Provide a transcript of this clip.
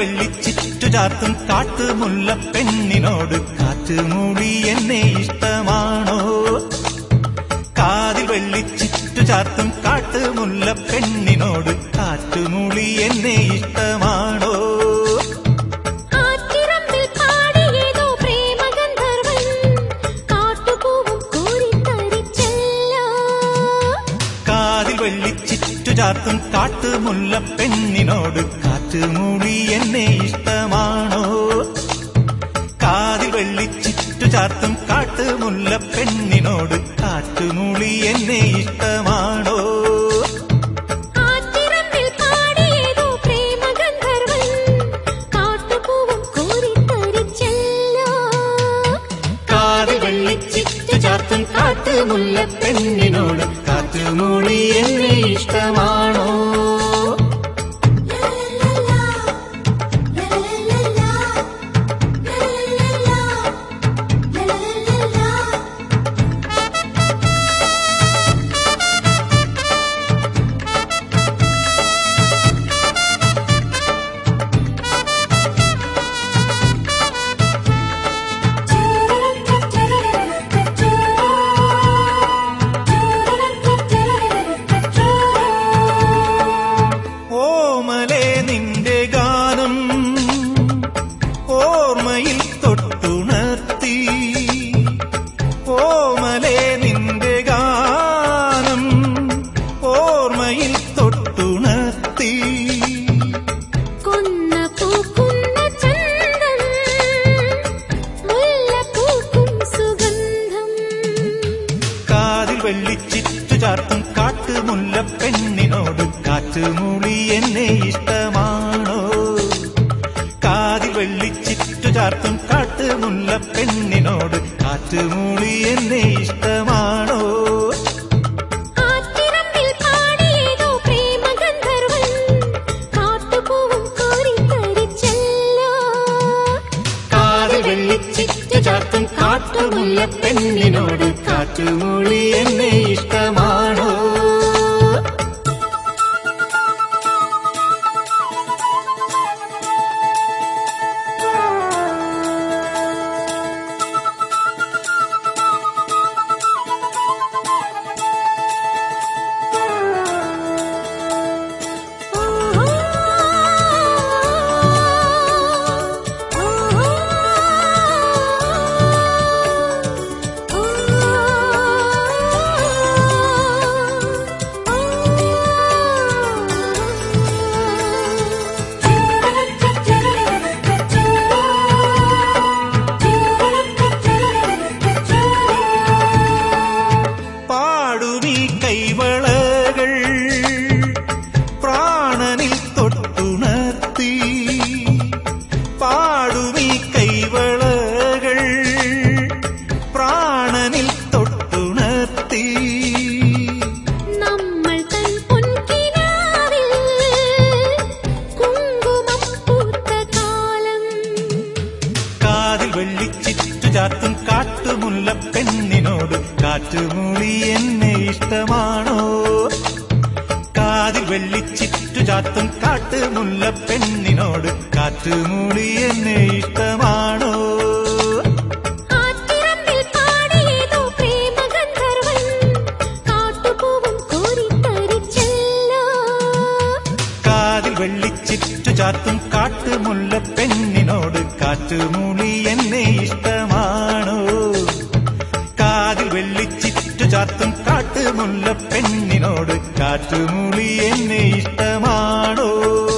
വെള്ളിച്ചിറ്റു ചാർത്തും കാട്ടുമുല്ല പെണ്ണിനോട് കാറ്റുമൂടി എന്നെ ഇഷ്ടമാണോ കാതിൽ വെള്ളിച്ചിറ്റു ചാർത്തും കാട്ടുമുല്ല പെണ്ണിനോട് കാറ്റുമൂളി എന്നെ ഇഷ്ടമാണോ ആറ്റിറമ്പിൽ പാടിയേതോ പ്രേമഗന്ധർവൻ കാട്ടുപൂവും കോരിത്തരിച്ചല്ലോ കാതിൽ വെള്ളിച്ചിറ്റു ചാർത്തും കാട്ടുമുല്ല പെണ്ണിനോട് കാറ്റുമൂളി എന്നെ ഇഷ്ടമാണോ കാതിൽ വെള്ളിച്ചിറ്റു ചാർത്തും കാട്ടുമുല്ല പെണ്ണിനോട് കാറ്റുമൂളി എന്നെ ഇഷ്ടമാണോ ആറ്റിറമ്പിൽ പാടിയേതോ പ്രേമഗന്ധർവൻ കാട്ടുപൂവും കോരിത്തരിച്ചല്ലോ കാതിൽ വെള്ളിച്ചിറ്റു ചാർത്തും കാട്ടുമുല്ല പെണ്ണിനോട് കാറ്റുമൂളി എന്നെ ഇഷ്ടമാണോ ഓമലെ നിന്റെ ഗാനം ഓർമ്മയിൽ തൊട്ടുണർത്തി ഓമലെ നിന്റെ ഗാനം ഓർമ്മയിൽ തൊട്ടുണർത്തി കൊന്ന പൂക്കുന്ന ചന്തം മുല്ല പൂക്കും സുഗന്ധം കാതിൽ വെള്ളിച്ചിറ്റു ചാർത്തും കാട്ടുമുല്ല പെണ്ണിനോട് കാറ്റുമൂളി എന്നെ ഇഷ്ടമാണോ കാതിൽ വെള്ളിച്ചിറ്റു ചാർത്തും കാട്ടുമുല്ല പെണ്ണിനോട് കാറ്റുമൂളി എന്നെ ഇഷ്ടമാണോ ആറ്റിറമ്പിൽ പാടിയേതോ പ്രേമഗന്ധർവൻ കാട്ടുപൂവും കോരിത്തരിച്ചല്ലോ കാതിൽ വെള്ളിച്ചിറ്റു ചാർത്തും കാട്ടുമുല്ല പെണ്ണിനോട് കാറ്റുമൂളി എന്നെ ഇഷ്ടമാണോ പാടുമീ കൈവളകൾ പ്രാണനിൽ തൊട്ടുണർത്തി പാടുമീ കൈവളകൾ പ്രാണനിൽ തൊട്ടുണർത്തി നമ്മൾ തൻ പൊൻകിനാവിൽ കുങ്കുമം പൂത്ത കാലം കാതിൽ വെള്ളിച്ചിറ്റു ചാർത്തും കാട്ടുമുല്ല പെണ്ണിനോട് കാറ്റുമൂളി എന്നെ ഇഷ്ടമാണോ കാതിൽ വെള്ളിച്ചിറ്റു ചാർത്തും കാട്ടുമുല്ല പെണ്ണിനോട് കാറ്റുമൂളി എന്നെ ഇഷ്ടമാണോ ആറ്റിറമ്പിൽ പാടിയേതോ പ്രേമഗന്ധർവൻ കാട്ടുപൂവും കോരിത്തരിച്ചല്ലോ കാതിൽ വെള്ളിച്ചിറ്റു ചാർത്തും കാട്ടുമുല്ല പെണ്ണിനോട് കാറ്റുമൂളി എന്നെ ഇഷ്ടമാണോ കാതിൽ വെള്ളിച്ചിറ്റു ചാർത്തും കാട്ടുമുല്ല പെണ്ണിനോട് കാറ്റുമൂളി എന്നെ ഇഷ്ടമാണോ